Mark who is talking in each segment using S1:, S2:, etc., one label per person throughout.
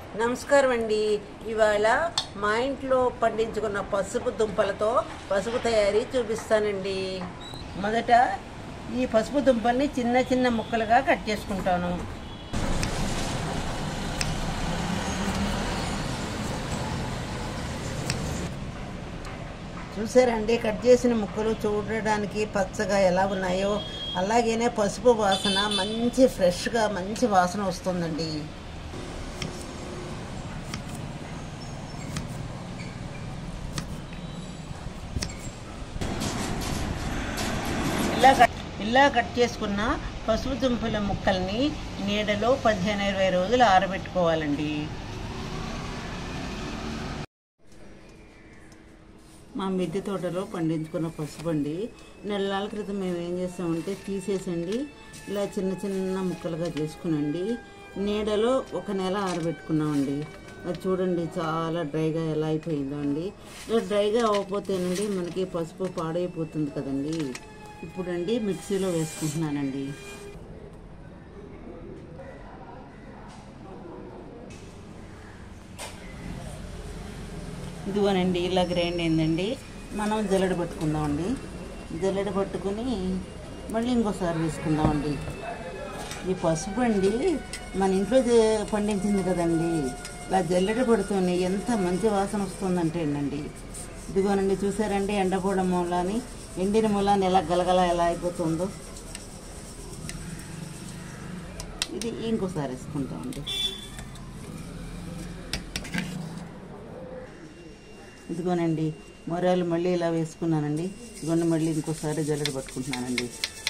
S1: నమస్కారం అండి ఇవాళ మా ఇంట్లో పండించుకున్న పసుపు దుంపలతో పసుపు తయారీ చూపిస్తానండి మొదట ఈ పసుపు దుంపల్ని చిన్న చిన్న ముక్కలుగా కట్ చేసుకుంటాను చూసారండి కట్ చేసిన ముక్కలు చూడడానికి పచ్చగా ఎలా ఉన్నాయో అలాగేనే పసుపు వాసన మంచి ఫ్రెష్గా మంచి వాసన వస్తుందండి ఇలా కట్ ఇలా కట్ చేసుకున్న పసుపు దుంపల ముక్కల్ని నీడలో పదిహేను ఇరవై రోజులు ఆరబెట్టుకోవాలండి మా మిద్దె తోటలో పండించుకున్న పసుపు అండి నెలల క్రితం మేము ఏం చేస్తామంటే తీసేసండి ఇలా చిన్న చిన్న ముక్కలుగా చేసుకునండి నీడలో ఒక నెల ఆరబెట్టుకున్నామండి అది చూడండి చాలా డ్రైగా ఎలా అయిపోయిందో అండి ఇలా డ్రైగా అవ్వకపోతేనండి మనకి పసుపు పాడైపోతుంది కదండి ఇప్పుడండి మిక్సీలో వేసుకుంటున్నానండి ఇదిగోనండి ఇలా గ్రైండ్ అయిందండి మనం జల్లెడ పట్టుకుందామండి జల్లెడ పట్టుకుని మళ్ళీ ఇంకోసారి వేసుకుందామండి ఈ పసుపు అండి మన ఇంట్లో చే- పండించింది కదండి ఇలా జల్లెడ పడుతుంది ఎంత మంచి వాసన వస్తుందంటే అండి ఇదిగోనండి చూసారండి ఎండపోవడం మూలాని ఎండిన మూలాన్ని ఎలా గలగల ఎలా అయిపోతుందో ఇది ఇంకోసారి వేసుకుంటామండి ఇదిగోనండి మొరాలు మళ్ళీ ఇలా వేసుకున్నానండి ఇదిగోండి మళ్ళీ ఇంకోసారి జల్లెడ పట్టుకుంటున్నానండి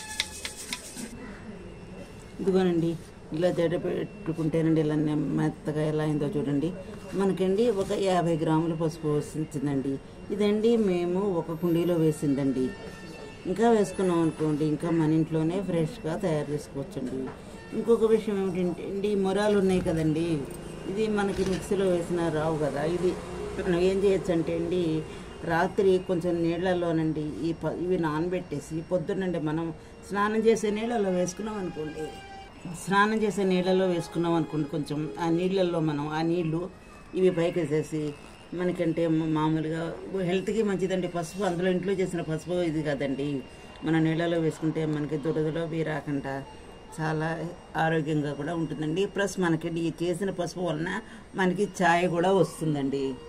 S1: ఇదిగోనండి ఇలా జడ పెట్టుకుంటేనండి ఇలా నె- మెత్తగా ఎలా అయిందో చూడండి మనకండి ఒక యాభై గ్రాముల పసుపు వచ్చిందండి ఇదండి మేము ఒక కుండీలో వేసిందండి ఇంకా వేసుకున్నాం అనుకోండి ఇంకా మన ఇంట్లోనే ఫ్రెష్గా తయారు చేసుకోవచ్చండి ఇంకొక విషయం ఏమిటంటే అండి మొరాలు ఉన్నాయి కదండి ఇది మనకి మిక్సీలో వేసిన రావు కదా ఇది మనం ఏం చేయొచ్చు అంటే అండి రాత్రి కొంచెం నీళ్ళలోనండి ఈ ప ఇవి నానబెట్టేసి పొద్దున్నండి మనం స్నానం చేసే నీళ్ళలో వేసుకున్నాం అనుకోండి స్నానం చేసే నీళ్ళలో వేసుకున్నాం అనుకోండి కొంచెం ఆ నీళ్ళల్లో మనం ఆ నీళ్లు ఇవి పైకి వేసేసి మనకంటే మా- మామూలుగా హెల్త్కి మంచిదండి పసుపు అందులో ఇంట్లో చేసిన పసుపు ఇది కదండి మన నీళ్ళలో వేసుకుంటే మనకి దురదలో అవి రాకుండా చాలా ఆరోగ్యంగా కూడా ఉంటుందండి ప్లస్ మనకి ఈ చేసిన పసుపు వలన మనకి ఛాయ్ కూడా వస్తుందండి